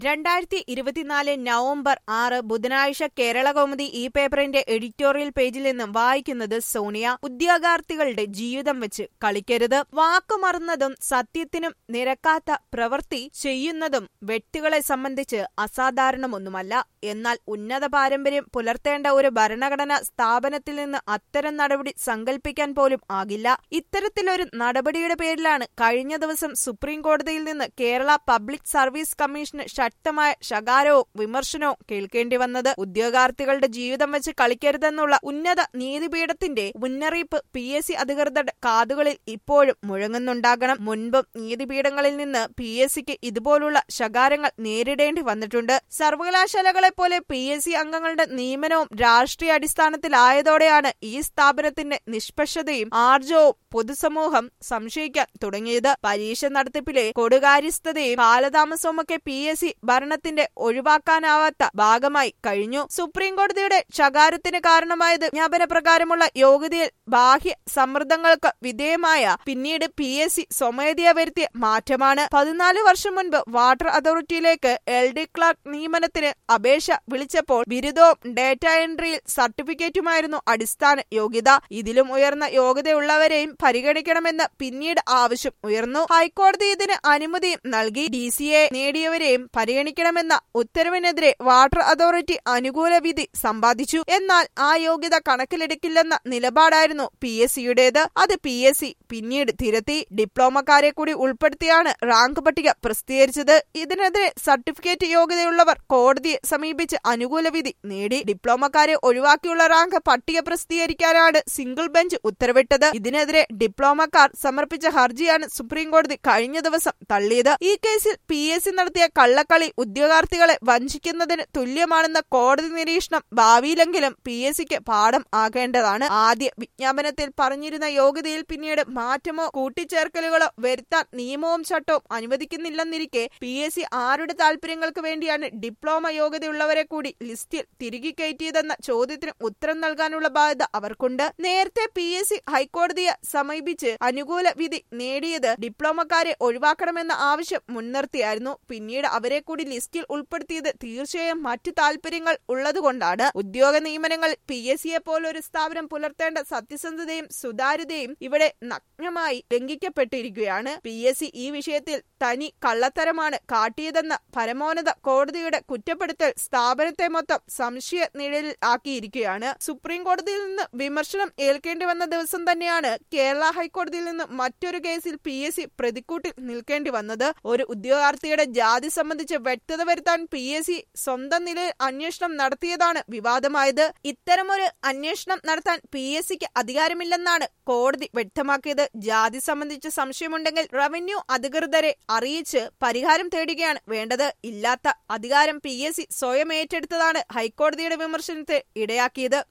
രണ്ടായിരത്തി ഇരുപത്തിനാല് നവംബർ ആറ് ബുധനാഴ്ച കേരള കൗമുദി ഈ പേപ്പറിന്റെ എഡിറ്റോറിയൽ പേജിൽ നിന്നും വായിക്കുന്നത് സോണിയ ഉദ്യോഗാർത്ഥികളുടെ ജീവിതം വെച്ച് കളിക്കരുത് വാക്കുമറന്നതും സത്യത്തിനും നിരക്കാത്ത പ്രവൃത്തി ചെയ്യുന്നതും വ്യക്തികളെ സംബന്ധിച്ച് അസാധാരണമൊന്നുമല്ല എന്നാൽ ഉന്നത പാരമ്പര്യം പുലർത്തേണ്ട ഒരു ഭരണഘടനാ സ്ഥാപനത്തിൽ നിന്ന് അത്തരം നടപടി സങ്കല്പിക്കാൻ പോലും ആകില്ല ഇത്തരത്തിലൊരു നടപടിയുടെ പേരിലാണ് കഴിഞ്ഞ ദിവസം സുപ്രീം കോടതിയിൽ നിന്ന് കേരള പബ്ലിക് സർവീസ് കമ്മീഷന് ശക്തമായ ശകാരവും വിമർശനവും കേൾക്കേണ്ടി വന്നത് ഉദ്യോഗാർത്ഥികളുടെ ജീവിതം വെച്ച് കളിക്കരുതെന്നുള്ള ഉന്നത നീതിപീഠത്തിന്റെ മുന്നറിയിപ്പ് പി എസ് സി അധികൃതരുടെ കാതുകളിൽ ഇപ്പോഴും മുഴങ്ങുന്നുണ്ടാകണം മുൻപും നീതിപീഠങ്ങളിൽ നിന്ന് പി എസ് സിക്ക് ഇതുപോലുള്ള ശകാരങ്ങൾ നേരിടേണ്ടി വന്നിട്ടുണ്ട് സർവകലാശാലകളെ പോലെ പി എസ് സി അംഗങ്ങളുടെ നിയമനവും രാഷ്ട്രീയ അടിസ്ഥാനത്തിലായതോടെയാണ് ഈ സ്ഥാപനത്തിന്റെ നിഷ്പക്ഷതയും ആർജവും പൊതുസമൂഹം സംശയിക്കാൻ തുടങ്ങിയത് പരീക്ഷ നടത്തിപ്പിലെ കൊടുകാര്യസ്ഥതയും കാലതാമസവുമൊക്കെ പി എസ് സി ഭരണത്തിന്റെ ഒഴിവാക്കാനാവാത്ത ഭാഗമായി കഴിഞ്ഞു സുപ്രീം കോടതിയുടെ ശകാരത്തിന് കാരണമായത് വിജ്ഞാപന പ്രകാരമുള്ള യോഗ്യതയിൽ ബാഹ്യ സമ്മർദ്ദങ്ങൾക്ക് വിധേയമായ പിന്നീട് പി എസ് സി സ്വമേധയാ വരുത്തിയ മാറ്റമാണ് പതിനാല് വർഷം മുൻപ് വാട്ടർ അതോറിറ്റിയിലേക്ക് എൽ ഡി ക്ലാർക്ക് നിയമനത്തിന് അപേക്ഷ വിളിച്ചപ്പോൾ ബിരുദവും ഡേറ്റ എൻട്രിയിൽ സർട്ടിഫിക്കറ്റുമായിരുന്നു അടിസ്ഥാന യോഗ്യത ഇതിലും ഉയർന്ന യോഗ്യതയുള്ളവരെയും പരിഗണിക്കണമെന്ന് പിന്നീട് ആവശ്യം ഉയർന്നു ഹൈക്കോടതി ഇതിന് അനുമതിയും നൽകി ഡി സി എ നേടിയവരെയും പരിഗണിക്കണമെന്ന ഉത്തരവിനെതിരെ വാട്ടർ അതോറിറ്റി അനുകൂല വിധി സമ്പാദിച്ചു എന്നാൽ ആ യോഗ്യത കണക്കിലെടുക്കില്ലെന്ന നിലപാടായിരുന്നു പി എസ് സിയുടേത് അത് പി എസ് സി പിന്നീട് തിരുത്തി ഡിപ്ലോമക്കാരെ കൂടി ഉൾപ്പെടുത്തിയാണ് റാങ്ക് പട്ടിക പ്രസിദ്ധീകരിച്ചത് ഇതിനെതിരെ സർട്ടിഫിക്കറ്റ് യോഗ്യതയുള്ളവർ കോടതിയെ സമീപിച്ച് അനുകൂല വിധി നേടി ഡിപ്ലോമക്കാരെ ഒഴിവാക്കിയുള്ള റാങ്ക് പട്ടിക പ്രസിദ്ധീകരിക്കാനാണ് സിംഗിൾ ബെഞ്ച് ഉത്തരവിട്ടത് ഇതിനെതിരെ ഡിപ്ലോമക്കാർ സമർപ്പിച്ച ഹർജിയാണ് സുപ്രീം കോടതി കഴിഞ്ഞ ദിവസം തള്ളിയത് ഈ കേസിൽ പി എസ് സി നടത്തിയ കള്ളക്കളി ഉദ്യോഗാർത്ഥികളെ വഞ്ചിക്കുന്നതിന് തുല്യമാണെന്ന കോടതി നിരീക്ഷണം ഭാവിയിലെങ്കിലും പി എസ് സിക്ക് പാഠം ആകേണ്ടതാണ് ആദ്യ വിജ്ഞാപനത്തിൽ പറഞ്ഞിരുന്ന യോഗ്യതയിൽ പിന്നീട് മാറ്റമോ കൂട്ടിച്ചേർക്കലുകളോ വരുത്താൻ നിയമവും ചട്ടവും അനുവദിക്കുന്നില്ലെന്നിരിക്കെ പി എസ് സി ആരുടെ താല്പര്യങ്ങൾക്ക് വേണ്ടിയാണ് ഡിപ്ലോമ യോഗ്യതയുള്ളവരെ കൂടി ലിസ്റ്റിൽ തിരികെ കയറ്റിയതെന്ന ചോദ്യത്തിന് ഉത്തരം നൽകാനുള്ള ബാധ്യത അവർക്കുണ്ട് നേരത്തെ പി എസ് സി ഹൈക്കോടതിയെ സമീപിച്ച് അനുകൂല വിധി നേടിയത് ഡിപ്ലോമക്കാരെ ഒഴിവാക്കണമെന്ന ആവശ്യം മുൻനിർത്തിയായിരുന്നു പിന്നീട് അവരെ കൂടി ലിസ്റ്റിൽ ഉൾപ്പെടുത്തിയത് തീർച്ചയായും മറ്റു താല്പര്യങ്ങൾ ഉള്ളതുകൊണ്ടാണ് ഉദ്യോഗ നിയമനങ്ങൾ പി എസ് സിയെ പോലൊരു സ്ഥാപനം പുലർത്തേണ്ട സത്യസന്ധതയും സുതാര്യതയും ഇവിടെ നഗ്നമായി ലംഘിക്കപ്പെട്ടിരിക്കുകയാണ് പി എസ് സി ഈ വിഷയത്തിൽ തനി കള്ളത്തരമാണ് കാട്ടിയതെന്ന പരമോന്നത കോടതിയുടെ കുറ്റപ്പെടുത്തൽ സ്ഥാപനത്തെ മൊത്തം സംശയ നിഴലിൽ ആക്കിയിരിക്കുകയാണ് സുപ്രീം കോടതിയിൽ നിന്ന് വിമർശനം ഏൽക്കേണ്ടി വന്ന ദിവസം തന്നെയാണ് കേരള ഹൈക്കോടതിയിൽ നിന്ന് മറ്റൊരു കേസിൽ പി എസ് സി പ്രതിക്കൂട്ടിൽ നിൽക്കേണ്ടി വന്നത് ഒരു ഉദ്യോഗാർത്ഥിയുടെ ജാതി സംബന്ധിച്ച് വ്യക്തത വരുത്താൻ പി എസ് സി സ്വന്തം നിലയിൽ അന്വേഷണം നടത്തിയതാണ് വിവാദമായത് ഇത്തരമൊരു അന്വേഷണം നടത്താൻ പി എസ് സിക്ക് അധികാരമില്ലെന്നാണ് കോടതി വ്യക്തമാക്കിയത് ജാതി സംബന്ധിച്ച് സംശയമുണ്ടെങ്കിൽ റവന്യൂ അധികൃതരെ അറിയിച്ച് പരിഹാരം തേടുകയാണ് വേണ്ടത് ഇല്ലാത്ത അധികാരം പി എസ് സി സ്വയം ഏറ്റെടുത്തതാണ് ഹൈക്കോടതിയുടെ വിമർശനത്തെ ഇടയാക്കിയത്